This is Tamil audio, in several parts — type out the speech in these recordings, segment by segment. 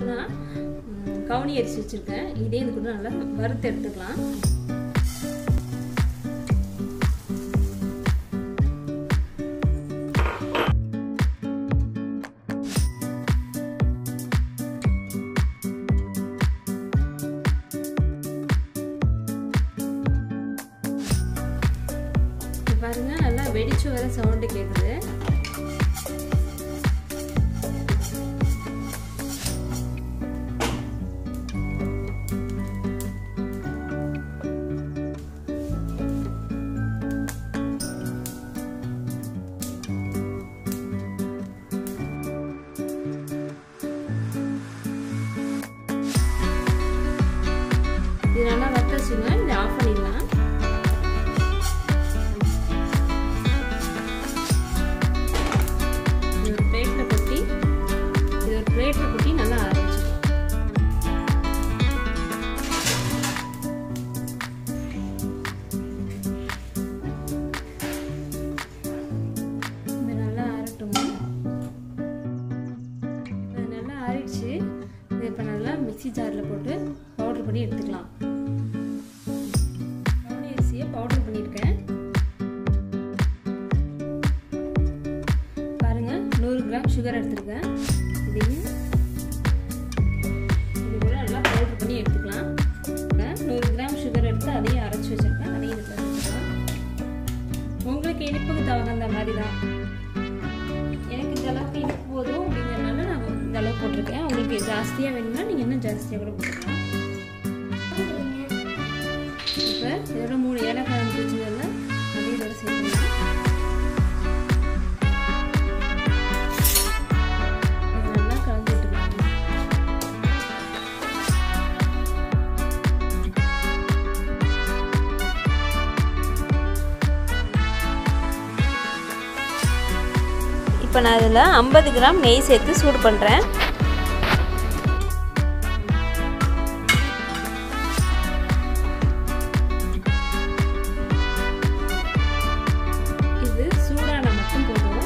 பார்த்தீங்கன்னா ம், கவுனி அரிசி வச்சுருக்கேன் இதே இது கூட நல்லா வறுத்து எடுத்துக்கலாம் இது பாருங்க நல்லா வெடிச்சு வர சவுண்டு கேட்குது இது நல்லா வத்தச்சுங்க இதை ஆஃப் பண்ணிடலாம் இது ஒரு பிளேட்டில் கொட்டி இது ஒரு பிளேட்டில் கொட்டி நல்லா ஆரம்பிச்சிடும் இது நல்லா ஆறட்டுங்க இது நல்லா ஆறிடுச்சு இது இப்போ நல்லா மிக்ஸி ஜாரில் போட்டு பவுடர் பண்ணி எடுத்துக்கலாம் கவுனி அரிசியை பவுடர் பண்ணியிருக்கேன் பாருங்க நூறு கிராம் சுகர் எடுத்திருக்கேன் இதையும் இது கூட நல்லா பவுடர் பண்ணி எடுத்துக்கலாம் நூறு கிராம் சுகர் எடுத்து அதையும் அரைச்சி வச்சிருக்கேன் அதையும் இதில் வச்சுக்கலாம் உங்களுக்கு இனிப்புக்கு தகுந்த மாதிரி தான் எனக்கு இந்த அளவுக்கு இனிப்பு போதும் அப்படிங்கிறனால நான் இந்த அளவு போட்டிருக்கேன் உங்களுக்கு ஜாஸ்தியாக வேணும்னா நீங்கள் இன்னும் ஜாஸ்தியாக கூட போட்டுக்கலாம் இப்போ இதோட மூணு ஏலக்காய் வச்சுருந்ததில்ல அதையும் இதோட சேர்த்துக்கலாம் இது நல்லா கலந்து விட்டுக்கலாம் இப்போ நான் இதில் ஐம்பது கிராம் நெய் சேர்த்து சூடு பண்ணுறேன் இது சூடான மட்டும் போதும்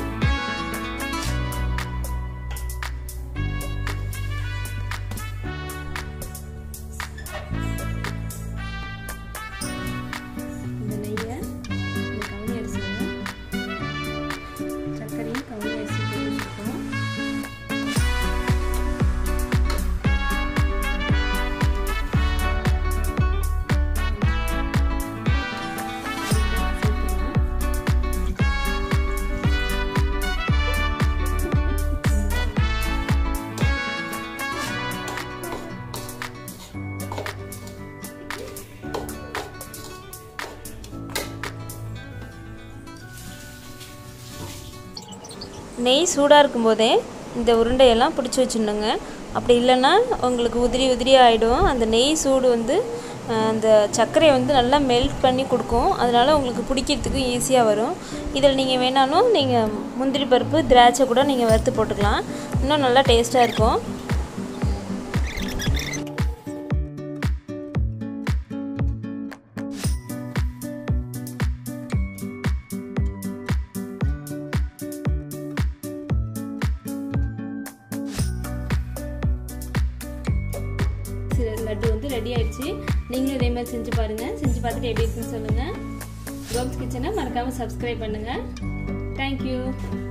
இந்த நெய்யை இந்த கவுனி அரிசியில் சர்க்கரையும் கவுனி அரிசி போட்டு வச்சுருக்கோம் நெய் சூடாக இருக்கும்போதே இந்த உருண்டையெல்லாம் பிடிச்சி வச்சுருணுங்க அப்படி இல்லைன்னா உங்களுக்கு உதிரி உதிரி ஆகிடும் அந்த நெய் சூடு வந்து அஹ், அந்த சர்க்கரையை வந்து நல்லா மெல்ட் பண்ணி கொடுக்கும் அதனால் உங்களுக்கு பிடிக்கிறதுக்கு ஈஸியாக வரும் இதில் நீங்கள் வேணாலும் நீங்கள் முந்திரி பருப்பு திராட்சை கூட நீங்கள் வறுத்து போட்டுக்கலாம் இன்னும் நல்லா டேஸ்ட்டாக இருக்கும் சி- லட்டு வந்து ரெடி ஆயிடுச்சு நீங்களும் இதே மாதிரி செஞ்சு பாருங்க செஞ்சு பார்த்துட்டு எப்படி இருக்குன்னு சொல்லுங்க கோம்ஸ் கிச்சனை மறக்காம சப்ஸ்கிரைப் பண்ணுங்க தேங்க்யூ